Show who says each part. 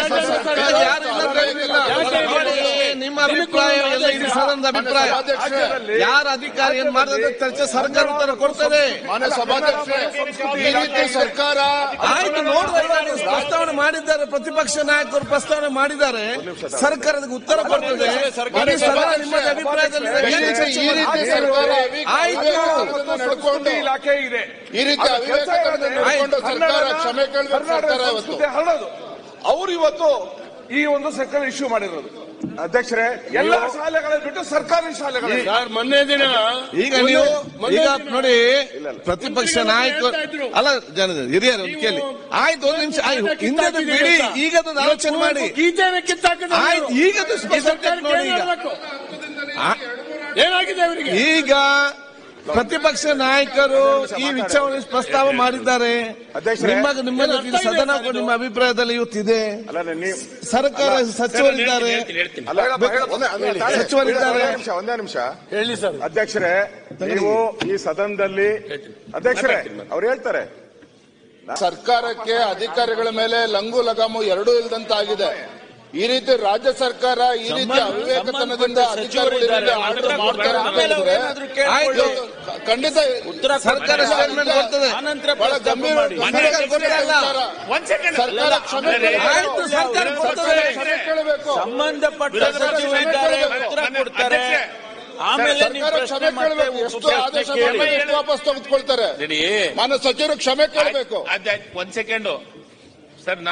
Speaker 1: ಸರ್ಕಾರ ಯಾರು ಇಲ್ಲ ಅಂತ ಹೇಳಿಲ್ಲ. ನೋಡಿ, ನಿಮ್ಮ ಅಭಿಪ್ರಾಯ ಎಲ್ಲ ಇಡೀ ಸದನದ ಅಭಿಪ್ರಾಯ ಯಾರ ಅಧಿಕಾರಿ ಏನ್ ಮಾಡಿದ್ರೆ ಚರ್ಚೆ ಸರ್ಕಾರ ಉತ್ತರ ಕೊಡ್ತದೆ
Speaker 2: ಮಾನ್ಯ ಸಭಾಧ್ಯಕ್ಷರೇ ಈ ರೀತಿ ಸರ್ಕಾರ
Speaker 1: ಆಯ್ತು ನೋಡ್ರಿ ನಾನು ಪ್ರಸ್ತಾವನೆ ಮಾಡಿದ್ದಾರೆ ಪ್ರತಿಪಕ್ಷ ನಾಯಕರು ಪ್ರಸ್ತಾವನೆ ಮಾಡಿದ್ದಾರೆ ಸರ್ಕಾರ ಅದಕ್ಕೆ ಉತ್ತರ ಕೊಡ್ತದೆ ಇಡೀ ಸದನ ನಿಮ್ಮದೇ ಅಭಿಪ್ರಾಯದಲ್ಲಿ
Speaker 2: ಈ ರೀತಿ ಈ ರೀತಿ ಸರ್ಕಾರ
Speaker 1: ಆಯ್ತು.
Speaker 2: ಅವಿವೇಕವನ್ನು ನಡ್ಕೊಂಡು
Speaker 3: ಇಲಾಖೆ ಇದೆ
Speaker 2: ಈ ರೀತಿ ಅವಿವೇಕವನ್ನು ನಡ್ಕೊಂಡು ಸರ್ಕಾರ ಕ್ಷಮೆ ಕೇಳಬೇಕು ಸರ್ಕಾರ ಇವತ್ತು
Speaker 3: ಸಂಸ್ಕೃತಿ ಹರಡೋದು ಅವ್ರು ಇವತ್ತು ಈ ಒಂದು ಸರ್ಕಾರ ಇಶ್ಯೂ ಮಾಡಿರೋದು ಅಧ್ಯಕ್ಷರೇ ಎಲ್ಲ ಶಾಲೆಗಳಲ್ಲಿ ಬಿಟ್ಟು ಸರ್ಕಾರಿ ಶಾಲೆಗಳಲ್ಲಿ
Speaker 4: ಮೊನ್ನೆ ದಿನ
Speaker 1: ಈಗ ನೀವು ಈಗ ನೋಡಿ ಪ್ರತಿಪಕ್ಷ ನಾಯಕರು ಅಲ್ಲ ಜನ ಹಿರಿಯರು ಒಂದು ಕೇಳಿ ಆಯ್ತು ಒಂದು ನಿಮಿಷ ಆಯ್ತು ಹಿಂದೆ ಬಿಡಿ ಈಗ ಅದನ್ನ ಆಲೋಚನೆ ಮಾಡಿ
Speaker 4: ಗೀತೆನ ಕಿತ್ತಾಕಿದ
Speaker 1: ಆಯ್ತು ಈಗ ಅದು ಸ್ಪಷ್ಟ ನೋಡಿ ಈಗ ಆ-
Speaker 4: ಏನಾಗಿದೆ ಅವರಿಗೆ
Speaker 1: ಈಗ ಪ್ರತಿಪಕ್ಷ ನಾಯಕರು ಈ ವಿಚಾರಣೆ ಪ್ರಸ್ತಾವ ಮಾಡಿದ್ದಾರೆ
Speaker 3: ಅಧ್ಯಕ್ಷರೇ,
Speaker 1: ನಿಮ್ಮ ನಿಮ್ಮ ಇದು ಸದನ ನಿಮ್ಮ ಅಭಿಪ್ರಾಯದಲ್ಲಿ ಇವತ್ತಿದೆ
Speaker 3: ಅಲ್ಲ ನೀವು
Speaker 1: ಸರ್ಕಾರ ಸಚಿವರಿದ್ದಾರೆ
Speaker 3: ಅಲ್ಲ, ಒಂದೇ- ಒಂದೇ- ತಾಳಿ-
Speaker 1: ಸಚಿವರಿದ್ದಾರೆ.
Speaker 3: ಒಂದೇ ನಿಮಿಷ ಒಂದೇ ನಿಮಿಷ
Speaker 4: ಹೇಳಿ ಸರ್
Speaker 3: ಅಧ್ಯಕ್ಷರೇ ನೀವು ಈ ಸದನದಲ್ಲಿ ಅಧ್ಯಕ್ಷರೇ ಅವ್ರು ಹೇಳ್ತಾರೆ
Speaker 2: ಸರ್ಕಾರಕ್ಕೆ ಅಧಿಕಾರಿಗಳ ಮೇಲೆ ಲಂಗು ಲಗಾಮು ಎರಡೂ ಇಲ್ದಂತಾಗಿದೆ ಈ ರೀತಿ ರಾಜ್ಯ ಸರ್ಕಾರ ಈ ರೀತಿ ಅವಿವೇಕತನದಿಂದ ಅಧಿಕಾರಿಗಳಿಂದ ಆರ್ಡರ್ ಮಾಡ್ತಾರೆ ಅಂತ ಹೇಳಿದ್ರೆ
Speaker 1: ಆಯ್ತು
Speaker 2: ಖಂಡಿತ
Speaker 1: ಸರ್ಕಾರ ಸ್ಟೇಟ್ಮೆಂಟ್ ಕೊಡ್ತದೆ
Speaker 2: ಬಹಳ ಗಂಭೀರ ಗಂಭೀರ
Speaker 1: ಸರ್ಕಾರ ಕೊಡ್ತಲ್ಲ.
Speaker 2: ಸರ್ಕಾರ ಕ್ಷಮೆ ಕೇಳಬೇಕು.
Speaker 1: ಆಯ್ತು ಸರ್ಕಾರ ಕೊಡ್ತದೆ
Speaker 2: ಸರ್ಕಾರ ಕ್ಷಮೆ ಕೇಳಬೇಕು
Speaker 4: ಸಂಬಂಧಪಟ್ಟ
Speaker 2: ಸರ್ಕಾರ
Speaker 4: ಸಚಿವರಿದ್ದಾರೆ
Speaker 2: ಕ್ಷಮೆ
Speaker 4: ಉತ್ತರ ಕೊಡ್ತಾರೆ ಆಮೇಲೆ ನೀವು
Speaker 2: ಸರ್ಕಾರ
Speaker 4: ಪ್ರಶ್ನೆ
Speaker 2: ಕ್ಷಮೆ
Speaker 4: ಮತ್ತೆ
Speaker 2: ಕೇಳಬೇಕು ಎಷ್ಟು ಆದೇಶ
Speaker 4: ಪ್ರಶ್ನೆ ಕೇಳಿ.
Speaker 2: ಮಾಡಿ ಎಷ್ಟು ವಾಪಸ್ ತೆಗೆದುಕೊಳ್ತಾರೆ
Speaker 5: ರೆಡಿ
Speaker 2: ಮಾನ್ಯ ಸಚಿವರು ಕ್ಷಮೆ ಕೇಳಬೇಕು
Speaker 5: ಒಂದ್ ಸೆಕೆಂಡು ಸರ್